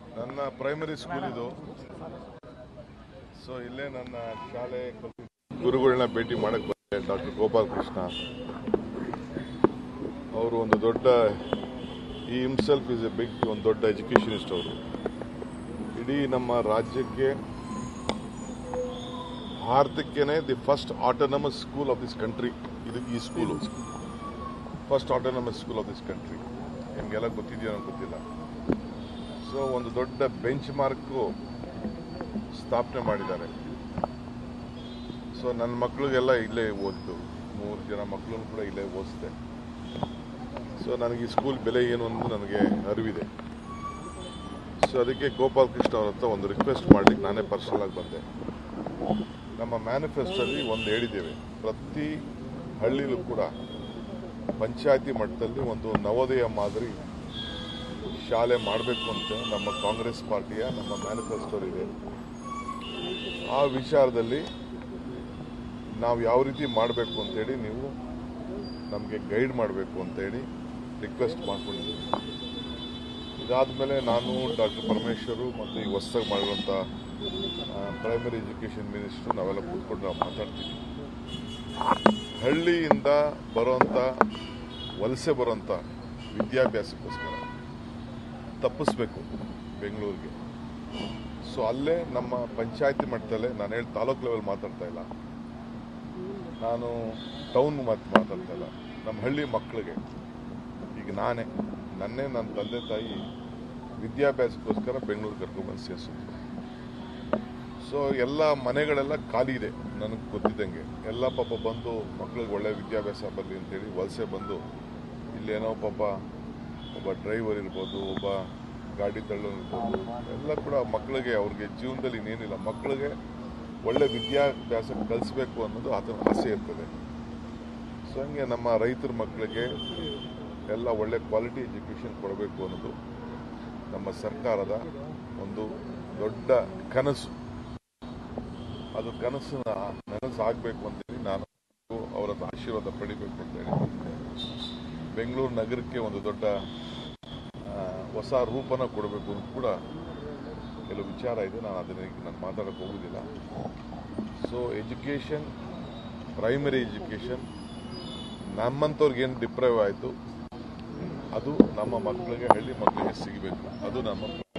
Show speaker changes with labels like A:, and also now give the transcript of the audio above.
A: ನನ್ನ primary school ಇದು so ಇಲ್ಲೇ ನನ್ನ ಶಾಲೆ ಕಲ್ತಿ- ಗುರುಗಳನ್ನ ಭೇಟಿ ಮಾಡಕ್ ಬಂದೆ ಡಾಕ್ಟರ್ ಗೋಪಾಲ್ ಕೃಷ್ಣ ಅವರು ಒಂದು ದೊಡ್ಡ ಈ ಹಿಮ್ಸೆಲ್ಫ್ ಇಸ್ ಎ ಬಿಗ್ ಒಂದು ದೊಡ್ಡ ಎಜುಕೇಷನಿಸ್ಟ್ ಅವರು ಇಡೀ ನಮ್ಮ ರಾಜ್ಯಕ್ಕೆ ಭಾರತಕ್ಕೇನೆ the first autonomous school of this country ಇದು ಈ school first autonomous school of this country ನಿಮಗೆಲ್ಲ ಗೊತ್ತಿದೆಯೋ ನನಗೆ ಗೊತ್ತಿಲ್ಲ ಸೊ ಒಂದು ದೊಡ್ಡ ಬೆಂಚ್ ಮಾರ್ಕು ಸ್ಥಾಪನೆ ಮಾಡಿದ್ದಾರೆ ಸೊ ನನ್ನ ಮಕ್ಕಳಿಗೆಲ್ಲ ಇಲ್ಲೇ ಓದಿದ್ದು ಮೂರು ಜನ ಮಕ್ಕಳನ್ನು ಕೂಡ ಇಲ್ಲೇ ಓದಿಸಿದೆ ಸೊ ನನಗೆ ಈ ಸ್ಕೂಲ್ ಬೆಲೆ ಏನು ಅಂತ ನನಗೆ ಅರಿವಿದೆ ಸೊ ಅದಕ್ಕೆ ಗೋಪಾಲ್ ಕೃಷ್ಣ ಅವ್ರ ಹತ್ರ ಒಂದು ರಿಕ್ವೆಸ್ಟ್ ಮಾಡ್ಲಿಕ್ಕೆ ನಾನೇ ಪರ್ಸನಲ್ ಆಗಿ ಬಂದೆ ನಮ್ಮ ಮ್ಯಾನಿಫೆಸ್ಟೋಲ್ಲಿ ಒಂದು ಹೇಳಿದ್ದೇವೆ ಪ್ರತಿ ಹಳ್ಳಿಲೂ ಕೂಡ ಪಂಚಾಯತಿ ಮಟ್ಟದಲ್ಲಿ ಒಂದು ನವೋದಯ ಮಾದರಿ ಶಾಲೆ ಮಾಡಬೇಕು ಅಂತ ನಮ್ಮ ಕಾಂಗ್ರೆಸ್ ಪಾರ್ಟಿಯ ನಮ್ಮ ಮ್ಯಾನಿಫೆಸ್ಟೋ ಇದೆ ಆ ವಿಚಾರದಲ್ಲಿ ನಾವು ಯಾವ ರೀತಿ ಮಾಡಬೇಕು ಅಂತೇಳಿ ನೀವು ನಮಗೆ ಗೈಡ್ ಮಾಡಬೇಕು ಅಂತೇಳಿ ರಿಕ್ವೆಸ್ಟ್ ಮಾಡ್ಕೊಂಡಿದ್ದೀವಿ ಇದಾದಮೇಲೆ ನಾನು ಡಾಕ್ಟರ್ ಪರಮೇಶ್ವರು ಮತ್ತು ಈ ಹೊಸದಾಗಿ ಮಾಡಿರುವಂಥ ಪ್ರೈಮರಿ ಎಜುಕೇಷನ್ ಮಿನಿಸ್ಟ್ರು ನಾವೆಲ್ಲ ಕೂತ್ಕೊಂಡು ನಾವು ಮಾತಾಡ್ತೀವಿ ಹಳ್ಳಿಯಿಂದ ಬರುವಂಥ ವಲಸೆ ಬರುವಂಥ ವಿದ್ಯಾಭ್ಯಾಸಕ್ಕೋಸ್ಕರ ತಪ್ಪಿಸ್ಬೇಕು ಬೆಂಗಳೂರಿಗೆ ಸೊ ಅಲ್ಲೇ ನಮ್ಮ ಪಂಚಾಯತಿ ಮಟ್ಟದಲ್ಲೇ ನಾನು ಹೇಳಿ ತಾಲೂಕು ಲೆವೆಲ್ ಮಾತಾಡ್ತಾ ಇಲ್ಲ ನಾನು ಟೌನ್ ಮಾತು ಮಾತಾಡ್ತಾ ಇಲ್ಲ ನಮ್ಮ ಹಳ್ಳಿ ಮಕ್ಕಳಿಗೆ ಈಗ ನಾನೇ ನನ್ನೇ ನನ್ನ ತಂದೆ ತಾಯಿ ವಿದ್ಯಾಭ್ಯಾಸಕ್ಕೋಸ್ಕರ ಬೆಂಗಳೂರು ಕರ್ಕೊಂಡ್ಬಂದು ಸೇರಿಸಿದ್ರು ಸೊ ಎಲ್ಲ ಮನೆಗಳೆಲ್ಲ ಖಾಲಿ ಇದೆ ನನಗೆ ಗೊತ್ತಿದ್ದಂಗೆ ಎಲ್ಲ ಪಾಪ ಬಂದು ಮಕ್ಳಿಗೆ ಒಳ್ಳೆ ವಿದ್ಯಾಭ್ಯಾಸ ಬರಲಿ ಅಂತೇಳಿ ವಲಸೆ ಬಂದು ಇಲ್ಲೇನೋ ಪಾಪ ಒಬ್ಬ ಡ್ರೈವರ್ ಇರ್ಬೋದು ಒಬ್ಬ ಗಾಡಿ ತಳ್ಳೋರು ಇರ್ಬೋದು ಎಲ್ಲ ಕೂಡ ಮಕ್ಕಳಿಗೆ ಅವ್ರಿಗೆ ಜೀವನದಲ್ಲಿ ಇನ್ನೇನಿಲ್ಲ ಮಕ್ಕಳಿಗೆ ಒಳ್ಳೆ ವಿದ್ಯಾಭ್ಯಾಸ ಕಲಿಸ್ಬೇಕು ಅನ್ನೋದು ಆತನ ಆಸೆ ಇರ್ತದೆ ಸೊ ಹಂಗೆ ನಮ್ಮ ರೈತರ ಮಕ್ಕಳಿಗೆ ಎಲ್ಲ ಒಳ್ಳೆ ಕ್ವಾಲಿಟಿ ಎಜುಕೇಷನ್ ಕೊಡಬೇಕು ಅನ್ನೋದು ನಮ್ಮ ಸರ್ಕಾರದ ಒಂದು ದೊಡ್ಡ ಕನಸು ಅದು ಕನಸನ್ನ ನನಸಾಗಬೇಕು ಅಂತೇಳಿ ನಾನು ಅವರ ಆಶೀರ್ವಾದ ಪಡಿಬೇಕು ಅಂತೇಳಿ ಬೆಂಗಳೂರು ನಗರಕ್ಕೆ ಒಂದು ದೊಡ್ಡ ಆ, ಹೊಸ ರೂಪನ ಕೊಡಬೇಕು ಅಂತ ಕೂಡ ಕೆಲವು ವಿಚಾರ ಇದೆ ನಾನು ಅದನ್ನ ಈಗ ನಾನು ಮಾತಾಡೋಕೆ ಹೋಗುದಿಲ್ಲ ಸೊ ಎಜುಕೇಷನ್ ಪ್ರೈಮರಿ ಎಜುಕೇಷನ್ ನಮ್ಮಂಥವ್ರಿಗೆ ಏನು ಡಿಪ್ರೈವ್ ಆಯಿತು ಅದು ನಮ್ಮ ಮಕ್ಕಳಿಗೆ ಹಳ್ಳಿ ಮಕ್ಕಳಿಗೆ ಸಿಗಬೇಕು ಅದು ನಮ್ಮ